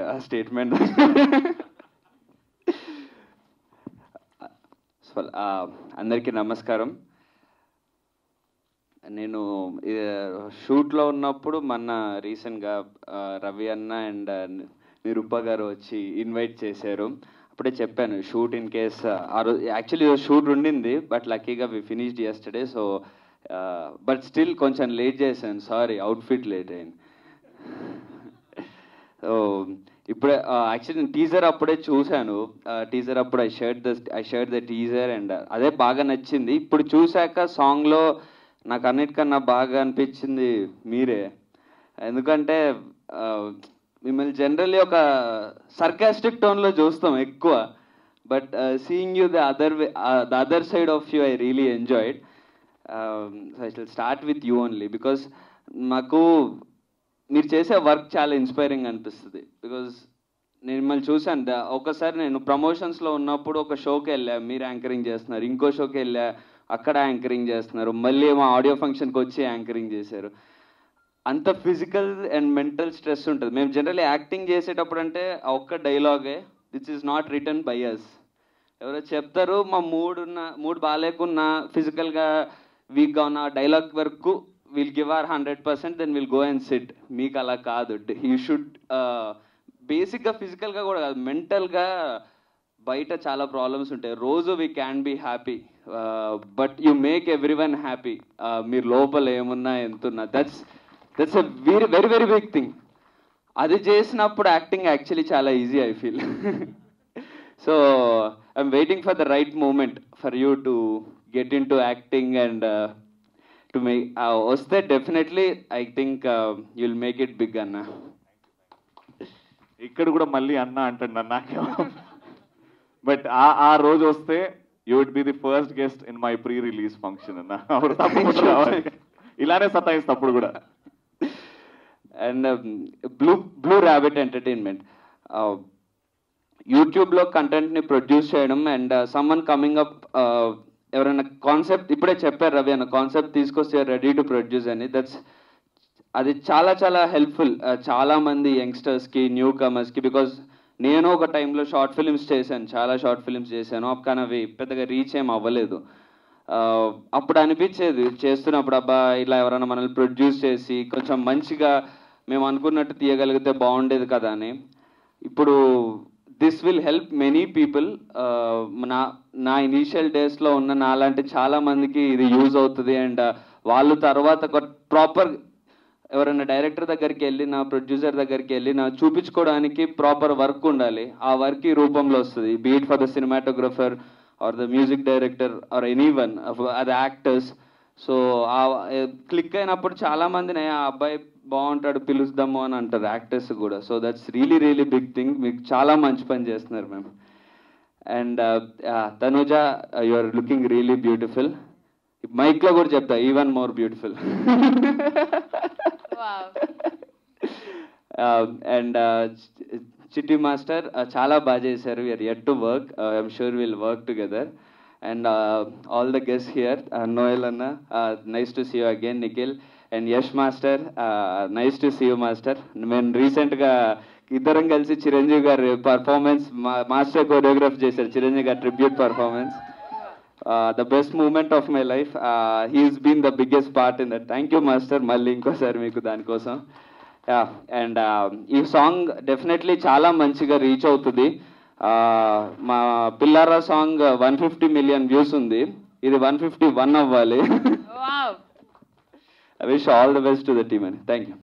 Statement అందరికీ నమస్కారం నేను షూట్లో ఉన్నప్పుడు మొన్న రీసెంట్గా రవి అన్న అండ్ నిరూప గారు వచ్చి ఇన్వైట్ చేశారు అప్పుడే చెప్పాను షూట్ ఇన్ కేస్ ఆ రోజు యాక్చువల్లీ షూట్ ఉండింది బట్ లక్కీగా we finished yesterday so but still కొంచెం లేట్ చేశాను సారీ అవుట్ఫిట్ లేట్ అయింది సో ఇప్పుడే యాక్చువల్లీ టీజర్ అప్పుడే చూశాను టీజర్ అప్పుడు I shirt the I shirt the teaser and అదే బాగా నచ్చింది ఇప్పుడు చూశాక సాంగ్లో నాకు అన్నిటికన్నా బాగా అనిపించింది మీరే ఎందుకంటే ఆ, మిమ్మల్ని జనరల్లీ ఒక సర్కాస్టిక్ టోన్లో చూస్తాం ఎక్కువ but seeing you the other way the other side of you I really enjoyed I will start with you only because మాకు మీరు చేసే వర్క్ చాలా ఇన్స్పైరింగ్ అనిపిస్తుంది బికాజ్ నేను మిమ్మల్ని చూశాను ద- ఒకసారి నేను ప్రమోషన్స్లో ఉన్నప్పుడు ఒక షోకి వెళ్ళా మీరు యాంకరింగ్ చేస్తున్నారు ఇంకో షోకి వెళ్ళా అక్కడ యాంకరింగ్ చేస్తున్నారు మళ్ళీ మా ఆడియో ఫంక్షన్కి వచ్చి యాంకరింగ్ చేశారు అంత ఫిజికల్ అండ్ మెంటల్ స్ట్రెస్ ఉంటుంది మేము జనరల్లీ యాక్టింగ్ చేసేటప్పుడు అంటే ఆ ఒక్క డైలాగే this is not return by us ఎవరో చెప్తారు మా మూడ్ ఉన్న మూడ్ బాగాలేకున్నా ఫిజికల్గా వీక్గా ఉన్న డైలాగ్ వరకు will give our hundred percent then will go and sit మీకు అలా కాదు యూ షుడ్ బేసిక్గా ఫిజికల్గా కూడా కాదు మెంటల్గా బయట చాలా ప్రాబ్లమ్స్ ఉంటాయి రోజు we can be happy but you make everyone happy మీరు లోపల ఏమున్నా ఎంతున్నా that's that's a very very very big thing అది చేసినప్పుడు యాక్టింగ్ యాక్చువల్లీ చాలా easy I feel so I'm waiting for the right moment for you to get into acting and to make వస్తే definitely I think you will make it big అన్న ఇక్కడ కూడా మళ్ళీ అన్న అంటాడు నాకేమో బట్ ఆ ఆ రోజు వస్తే you would be the first guest in my pre release function అన్న అప్పుడు తప్పకుండా రావాలి. ఇలానే సతాయిస్తా అప్పుడు కూడా and blue blue rabbit entertainment యూట్యూబ్లో కంటెంట్ని ప్రొడ్యూస్ చేయడం అండ్ సమ్మన్ కమింగ్ అప్ ఎవరైనా కాన్సెప్ట్ ఇప్పుడే చెప్పారు రవి అన్న కాన్సెప్ట్ తీసుకొస్తే రెడీ టు ప్రొడ్యూస్ అని దట్స్ అది చాలా చాలా హెల్ప్ఫుల్ చాలా మంది యంగ్స్టర్స్కి న్యూ కమర్స్కి బికాజ్ నేను ఒక టైంలో షార్ట్ ఫిల్మ్స్ చేశాను చాలా షార్ట్ ఫిల్మ్స్ చేశాను కానీ అవి పెద్దగా రీచ్ ఏం అవ్వలేదు ఆ, అప్పుడు అనిపించేది చేస్తున్నప్పుడు అబ్బా ఇలా ఎవరైనా మనల్ని ప్రొడ్యూస్ చేసి కొంచెం మంచిగా మేము అనుకున్నట్టు తీయగలిగితే బాగుండేది కదా అని ఇప్పుడు this will help many people నా నా ఇనీషియల్ డేస్లో ఉన్న నాలాంటి చాలా మందికి ఇది యూజ్ అవుతుంది అండ్ వాళ్ళు తర్వాత ఒక ప్రాపర్ ఎవరైనా డైరెక్టర్ దగ్గరికి వెళ్ళినా ప్రొడ్యూసర్ దగ్గరికి వెళ్ళినా చూపించుకోవడానికి ప్రాపర్ వర్క్ ఉండాలి ఆ వర్క్ ఈ రూపంలో వస్తుంది be it for the cinematographer or the music director or anyone అది యాక్టర్స్ సో ఆ క్లిక్ అయినప్పుడు చాలా మందిని ఆ అబ్బాయి బాగుంటాడు పిలుస్తాము అని అంటారు యాక్టర్స్ కూడా so that's really really big thing మీకు చాలా మంచి పని చేస్తున్నారు మేము and Tanuja you are looking really beautiful మైక్లో కూడా చెప్తా even more beautiful Wow. And Chitti master చాలా బాగా చేశారు we're yet to work I'm sure will work together and all the guest here Noel అన్న nice to see you again Nikhil and Yash master nice to see you master మేము రీసెంట్గా ఇద్దరం కలిసి చిరంజీవి గారి performance master choreograph చేశారు చిరంజీవి గారి tribute performance the best moment of my life he's been the biggest part in that thank you master మళ్ళీ ఇంకోసారి మీకు దానికోసం అండ్ ఈ సాంగ్ డెఫినెట్లీ చాలా మంచిగా రీచ్ అవుతుంది Uh, మా పిల్లారా song one fifty million views ఉంది ఇది వన్ ఫిఫ్టీ వన్ అవ్వాలి Wow. I wish all the best to the team అండి థ్యాంక్ యూ